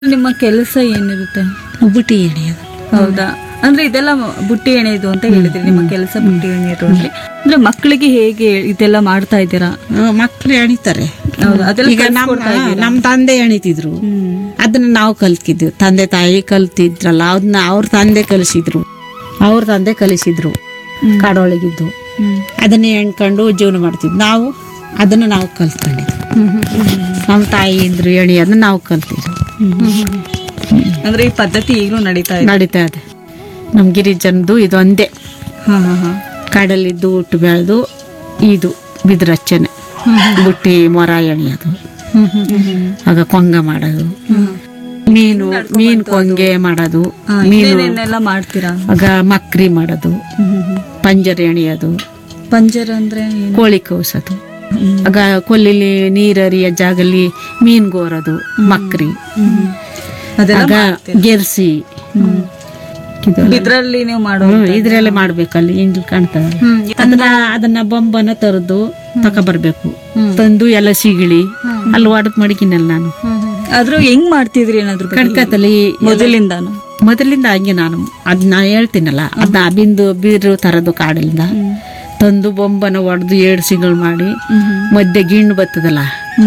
ನಿಮ್ಮ ಕೆಲಸ ಏನಿರುತ್ತೆ ಬುಟ್ಟಿ ಎಣಿಯೋದು ಹೌದಾ ಅಂದ್ರೆ ಇದೆಲ್ಲ ಬುಟ್ಟಿ ಎಣೆಯೋದು ಅಂತ ಹೇಳಿದ್ರಿ ನಿಮ್ಮ ಕೆಲಸ ಬುಟ್ಟಿ ಎಣೆಯೋದು ಅಂದ್ರೆ ಅಂದ್ರೆ ಮಕ್ಕಳಿಗೆ ಹೇಗೆ ಇದೆಲ್ಲ ಮಾಡ್ತಾ ಇದ್ದೀರಾ ಮಕ್ಳು ಎಣಿತಾರೆ ಹೌದಾ ಅದೆಲ್ಲ ಈಗ ನಮ್ಮ ಕಲ್ಸ್ಕೊಡ್ತಾ ಇದ್ದೀರಾ? ನಮ್ಮ ತಂದೆ ಎಣಿತಿದ್ರು ಹ್ಮ್ ಅದನ್ನ ನಾವು ಕಲ್ತಿದ್ವಿ ತಂದೆ ತಾಯಿ ಕಲ್ತಿದ್ರಲ್ಲ ಅದನ್ನ ಅವ್ರ ತಂದೆ ಕಲಿಸಿದ್ರು ಅವ್ರ ತಂದೆ ಕಲಿಸಿದ್ರು ಕಾಡೊಳಗಿದ್ದು ಹ್ಮ್ ಅದನ್ನ ಎಣ್ಕೊಂಡು ಜೀವನ ಮಾಡ್ತಿದ್ವಿ ನಾವು ಅದನ್ನ ನಾವು ಕಲ್ತ್ಕೊಂಡಿದ್ವಿ ನಮ್ಮ ತಾಯಿ ಇದ್ರು ಎಣಿಯೋದನ್ನ ನಾವು ಕಲ್ತಿದ್ವಿ ಅಂದ್ರೆ ಈ ಪದ್ಧತಿ ಈಗಲೂ ನಡೀತಾ ಇದೆ ನಡೀತಾ ಇದೆ ನಮ್ಮ ಗಿರಿಜನದು ಇದು ಒಂದೇ ಹಾ ಹಾ ಹಾ ಕಾಡಲ್ಲಿದ್ದು ಹುಟ್ಟು ಬೆಳೆದು ಇದು ಬಿದ್ರಚ್ಚನೆ ಬುಟ್ಟಿ ಮೊರ ಎಣಿಯೋದು ಹ್ಮ್ ಹ್ಮ್ ಹ್ಮ್ ಆಗ ಕೊಂಗ ಮಾಡೋದು ಮೀನು ಮೀನ್ ಕೊಂಗೆ ಮಾಡೋದು ಹಾ, ಮೀನು ಇನ್ನೇನೆಲ್ಲ ಮಾಡ್ತೀರಾ ಆಗ ಮಕ್ರಿ ಮಾಡೋದು ಹ್ಮ್ ಹ್ಮ್ ಹ್ಮ್. ಪಂಜರ ಎಣಿಯೋದು ಪಂಜರ ಅಂದ್ರೆ ಏನು ಕೋಳಿ ಕೌಸೋದು ಆಗ ಕೊಲ್ಲಿಲಿ ನೀರರಿಯ ಜಾಗಲ್ಲಿ ಮೀನ್ ಗೋರೋದು ಮಕ್ರಿ ಅದೆಲ್ಲ ಆಗ ಗೆರ್ಸಿ ಇದೆಲ್ಲ. ಇದ್ರಲ್ಲಿ ನೀವು ಮಾಡೋ ಹ್ಮ್, ಇದ್ರಲ್ಲೇ ಮಾಡ್ಬೇಕಲ್ಲಿ ಇಂಜು ಕಾಣ್ತದೆ ಅದನ್ನ ಅದನ್ನ ಬೊಂಬನ ತರದು ತಗೊಬರ್ಬೇಕು ತಂದು ಎಲ್ಲ ಸಿಗಿಳಿ ಅಲ್ಲಿ ಒಡದ್ ಮಡಿಕಿನಲ್ಲ ನಾನು ಆದ್ರೂ ಹೆಂಗ್ ಮಾಡ್ತಿದ್ರಿ ಏನಾದ್ರು ಬಗ್ಗೆ? ಕಡ್ಕತ್ತಲ್ಲಿ ಮೊದಲಿಂದಾನು ಮೊದಲಿಂದ ಹಂಗೆ ನಾನು ಅದನ್ನ ಹೇಳ್ತೀನಲ್ಲ ಅದನ್ನ ಬಿಂದು ಬೀರು ತರದು ಕಾಡಿಂದ ತಂದು ಬೊಂಬನ ಒಡೆದು ಏಳು ಸಿಗಳು ಮಾಡಿ ಮಧ್ಯೆ ಗಿಣ್ಣು ಬರ್ತದಲ್ಲ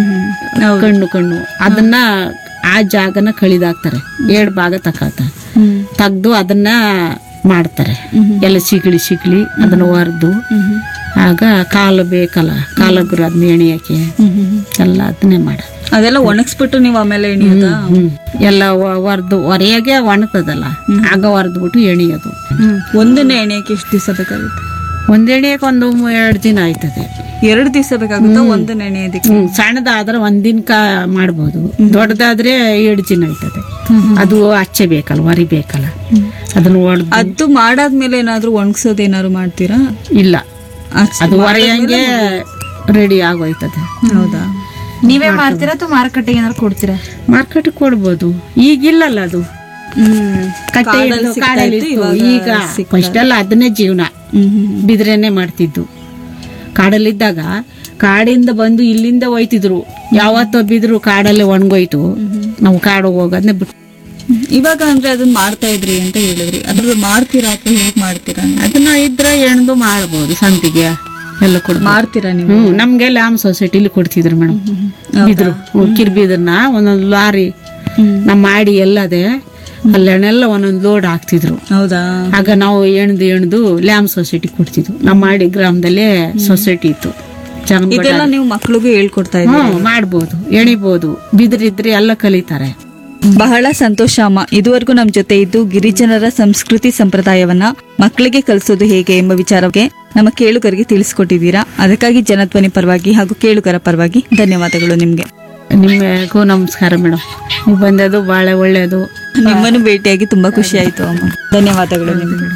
ಕಣ್ಣು ಕಣ್ಣು ಅದನ್ನ ಆ ಜಾಗನ ಕಳಿದಾಕ್ತಾರೆ ಏಳು ಭಾಗ ತಕೊಳ್ತಾರೆ ತೆಗ್ದು ಅದನ್ನ ಮಾಡ್ತಾರೆ ಎಲ್ಲ ಸಿಗಳಿ ಸಿಗಳಿ ಅದನ್ನ ಒರೆದು ಆಗ ಕಾಲು ಬೇಕಲ್ಲ ಕಾಲಗುರು ಅದನ್ನ ಎಣಿಯಕ್ಕೆ ಎಲ್ಲ ಅದನ್ನೇ ಮಾಡ ಅದೆಲ್ಲ ಒಣಗಿಸ್ಬಿಟ್ಟು ನೀವು ಆಮೇಲೆ ಎಣಿಯೋದಾ ಹ್ಮ್ ಎಲ್ಲ ಒರೆದು ಒರೆಯಾಗೆ ಒಣಗ್ತದಲ್ಲ ಆಗ ಒರೆದ್ಬಿಟ್ಟು ಎಣಿಯೋದು ಒಂದನ್ನೇ ಎಣಿಯಕ್ಕೆ ಎಷ್ಟು ದಿವಸ ಬೇಕಾಗುತ್ತೆ ಒಂದ್ ಎಣಿಯಕ್ಕೆ ಒಂದು ಎರಡು ದಿನ ಆಯ್ತದೆ ಎರಡು ದಿವಸ ಬೇಕಾಗುತ್ತಾ ಒಂದನ್ನ ಎಣಿಯೋದಕ್ಕೆ ಹ್ಮ್ ಸಣ್ಣದಾದ್ರೆ ಒಂದಿನಕ ಮಾಡ್ಬೋದು ದೊಡ್ಡದಾದ್ರೆ ಎರಡು ದಿನ ಆಯ್ತದೆ ಅದು ಅಚ್ಚೆ ಬೇಕಲ್ಲ ಒರಿ ಬೇಕಲ್ಲ ಅದನ್ನ ಒಡೆದು ಅದು ಮಾಡಾದ್ಮೇಲೆ ಏನಾದ್ರು ಒಣಗ್ಸೋದ್ ಏನಾದ್ರು ಮಾಡ್ತೀರಾ ಇಲ್ಲ ಅಚ್ಚ- ಅದು ಒರೆಯಂಗೆ ರೆಡಿ ಆಗೋಯ್ತದೆ ಹೌದಾ ನೀವೇ ಮಾರ್ತೀರಾ ಅಥವಾ ಮಾರುಕಟ್ಟೆಗೆ ಏನಾದ್ರು ಕೊಡ್ತೀರಾ ಮಾರ್ಕೆಟ್ ಕೊಡ್ಬೋದು ಈಗಿಲ್ಲಲ್ಲ ಅದು ಹ್ಮ್ ಕಟ್ಟೆ ಕಾಡಲ್ಲಿ ಹಿಡ್ದು ಸಿಗ್ತಾ ಕಾಡಲ್ಲಿ ಇತ್ತು, ಇತ್ತು. ಇವಾಗ ಈಗ ಸಿಗ್ತಾ ಫಸ್ಟ್ ಎಲ್ಲ ಅದನ್ನೇ ಜೀವನ ಹ್ಮ್ ಹ್ಮ್ ಬಿದ್ರೆನೆ ಮಾಡ್ತಿದ್ದು ಕಾಡಲ್ಲಿದ್ದಾಗ ಕಾಡಿಂದ ಬಂದು ಇಲ್ಲಿಂದ ಹೋಯ್ತಿದ್ರು ಯಾವತ್ತೋ ಬಿದ್ರು ಕಾಡಲ್ಲೇ ಒಣಗೋಯ್ತು ನಾವು ಕಾಡು ಹೋಗೋದನ್ನೇ ಬಿಟ್ಟು ಹ್ಮ್. ಇವಾಗ ಅಂದ್ರೆ ಅದನ್ನ ಮಾಡ್ತಾ ಇದ್ರಿ ಅಂತ ಹೇಳಿದ್ರಿ ಅದ್ರ ಮಾಡ್ತೀರಾ ಅಥವಾ ಹೇಗ್ ಮಾಡ್ತೀರಾ ನೀವು? ಅದನ್ನ ಇದ್ರೆ ಎಣ್ದು ಮಾಡ್ಬೋದು ಸಂತಿಗೆ ಎಲ್ಲ ಕೊಡ್ಬೋದು ಮಾಡ್ತೀರಾ ನೀವು ಹ್ಮ್ ನಮ್ಗೆ ಲ್ಯಾಮ್ ಸೊಸೈಟಿಲಿ ಕೊಡ್ತಿದ್ರು ಮೇಡಮ್ ಬಿದ್ರು ಕಿರ್ಬಿದ್ರನ್ನ ಒಂದೊಂದು ಲಾರಿ ನಮ್ಮ ಮಾಡಿ ಎಲ್ಲದೆ ಅಲ್ಲೆಣ್ಣೆಲ್ಲ ಒಂದೊಂದು ಲೋಡ್ ಹಾಕ್ತಿದ್ರು ಹೌದಾ ಆಗ ನಾವು ಎಣ್ದು ಎಣ್ದು ಲ್ಯಾಮ್ ಸೊಸೈಟಿ ಕೊಡ್ತಿದ್ವು ನಮ್ಮ ಮಾಡಿ ಗ್ರಾಮದಲ್ಲೇ ಸೊಸೈಟಿ ಇತ್ತು ಚಂದ ಇದೆಲ್ಲ ನೀವು ಮಕ್ಳಿಗೂ ಹೇಳ್ಕೊಡ್ತಾ ಇದ್ರಿ ಹ್ಮ್ ಮಾಡ್ಬೋದು ಎಣಿಬೋದು ಬಿದ್ರಿದ್ರೆ ಎಲ್ಲ ಕಲಿತಾರೆ ಬಹಳ ಸಂತೋಷ ಅಮ್ಮ ಇದುವರೆಗೂ ನಮ್ ಜೊತೆ ಇದ್ದು ಗಿರಿಜನರ ಸಂಸ್ಕೃತಿ ಸಂಪ್ರದಾಯವನ್ನ ಮಕ್ಕಳಿಗೆ ಕಲಿಸೋದು ಹೇಗೆ ಎಂಬ ವಿಚಾರಕ್ಕೆ ನಮ್ಮ ಕೇಳುಗರಿಗೆ ತಿಳಿಸ್ಕೊಟ್ಟಿದ್ದೀರಾ ಅದಕ್ಕಾಗಿ ಜನಧ್ವನಿ ಪರವಾಗಿ ಹಾಗೂ ಕೇಳುಗರ ಪರವಾಗಿ ಧನ್ಯವಾದಗಳು ನಿಮ್ಗೆ ನಿಮಗೂ ನಮಸ್ಕಾರ ಮೇಡಮ್ ನೀವು ಬಂದದ್ದು ಬಹಳ ಒಳ್ಳೆಯದು ನಿಮ್ಮನ್ನು ಭೇಟಿಯಾಗಿ ತುಂಬಾ ಖುಷಿ ಆಯ್ತು ಅಮ್ಮ ಧನ್ಯವಾದಗಳು ನಿಮ್ಗೆ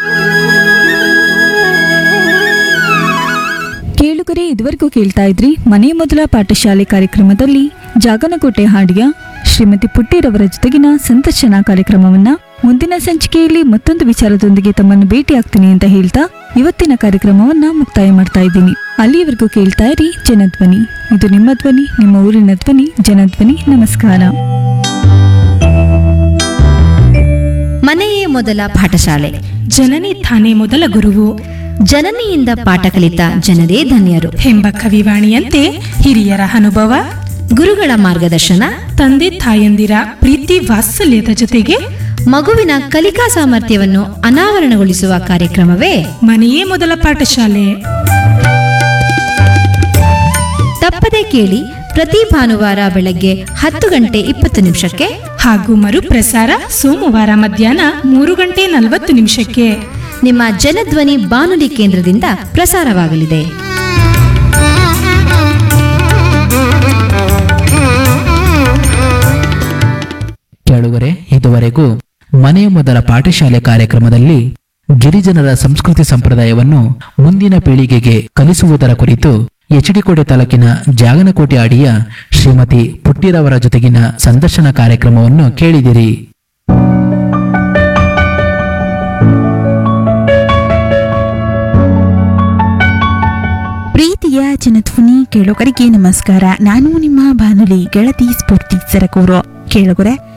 ಕೇಳುಗರೆ ಇದುವರೆಗೂ ಕೇಳ್ತಾ ಇದ್ರಿ ಮನೆ ಮೊದಲ ಪಾಠಶಾಲೆ ಕಾರ್ಯಕ್ರಮದಲ್ಲಿ ಜಾಗನಕೋಟೆ ಹಾಡಿಯ ಶ್ರೀಮತಿ ಪುಟ್ಟಿರವರ ಜೊತೆಗಿನ ಸಂದರ್ಶನ ಕಾರ್ಯಕ್ರಮವನ್ನ ಮುಂದಿನ ಸಂಚಿಕೆಯಲ್ಲಿ ಮತ್ತೊಂದು ವಿಚಾರದೊಂದಿಗೆ ತಮ್ಮನ್ನು ಭೇಟಿಯಾಗ್ತೀನಿ ಅಂತ ಹೇಳ್ತಾ ಇವತ್ತಿನ ಕಾರ್ಯಕ್ರಮವನ್ನ ಮುಕ್ತಾಯ ಮಾಡ್ತಾ ಇದ್ದೀನಿ ಅಲ್ಲಿಯವರೆಗೂ ಕೇಳ್ತಾ ಇರಿ ಜನಧ್ವನಿ ಇದು ನಿಮ್ಮ ಧ್ವನಿ ನಿಮ್ಮ ಊರಿನ ಧ್ವನಿ ಜನಧ್ವನಿ ನಮಸ್ಕಾರ ಮನೆಯೇ ಮೊದಲ ಪಾಠಶಾಲೆ ಜನನಿ ತಾನೇ ಮೊದಲ ಗುರುವು ಜನನಿಯಿಂದ ಪಾಠ ಕಲಿತ ಜನರೇ ಧನ್ಯರು ಎಂಬ ಕವಿವಾಣಿಯಂತೆ ಹಿರಿಯರ ಅನುಭವ ಗುರುಗಳ ಮಾರ್ಗದರ್ಶನ ತಂದೆ ತಾಯಂದಿರ ಪ್ರೀತಿ ವಾತ್ಸಲ್ಯದ ಜೊತೆಗೆ ಮಗುವಿನ ಕಲಿಕಾ ಸಾಮರ್ಥ್ಯವನ್ನು ಅನಾವರಣಗೊಳಿಸುವ ಕಾರ್ಯಕ್ರಮವೇ ಮನೆಯೇ ಮೊದಲ ಪಾಠಶಾಲೆ ತಪ್ಪದೆ ಕೇಳಿ ಪ್ರತಿ ಭಾನುವಾರ ಬೆಳಗ್ಗೆ ಹತ್ತು ಗಂಟೆ ಇಪ್ಪತ್ತು ನಿಮಿಷಕ್ಕೆ ಹಾಗೂ ಮರುಪ್ರಸಾರ ಸೋಮವಾರ ಮಧ್ಯಾಹ್ನ ಮೂರು ಗಂಟೆ ನಲವತ್ತು ನಿಮಿಷಕ್ಕೆ ನಿಮ್ಮ ಜನಧ್ವನಿ ಬಾನುಲಿ ಕೇಂದ್ರದಿಂದ ಪ್ರಸಾರವಾಗಲಿದೆ ಕೇಳುಗರೆ ಇದುವರೆಗೂ ಮನೆಯ ಮೊದಲ ಪಾಠಶಾಲೆ ಕಾರ್ಯಕ್ರಮದಲ್ಲಿ ಗಿರಿಜನರ ಸಂಸ್ಕೃತಿ ಸಂಪ್ರದಾಯವನ್ನು ಮುಂದಿನ ಪೀಳಿಗೆಗೆ ಕಲಿಸುವುದರ ಕುರಿತು ಎಚ್ಡಿಕೋಟೆ ತಾಲೂಕಿನ ಜಾಗನಕೋಟೆ ಅಡಿಯ ಶ್ರೀಮತಿ ಪುಟ್ಟಿರವರ ಜೊತೆಗಿನ ಸಂದರ್ಶನ ಕಾರ್ಯಕ್ರಮವನ್ನು ಕೇಳಿದಿರಿ ಪ್ರೀತಿಯ ಜನಧ್ವನಿ ಕೇಳುಗರಿಗೆ ನಮಸ್ಕಾರ ನಾನು ನಿಮ್ಮ ಬಾನುಲಿ ಗೆಳತಿ ಸ್ಫೂರ್ತಿ ಸರಕೂರು ಕೇಳುಗರೆ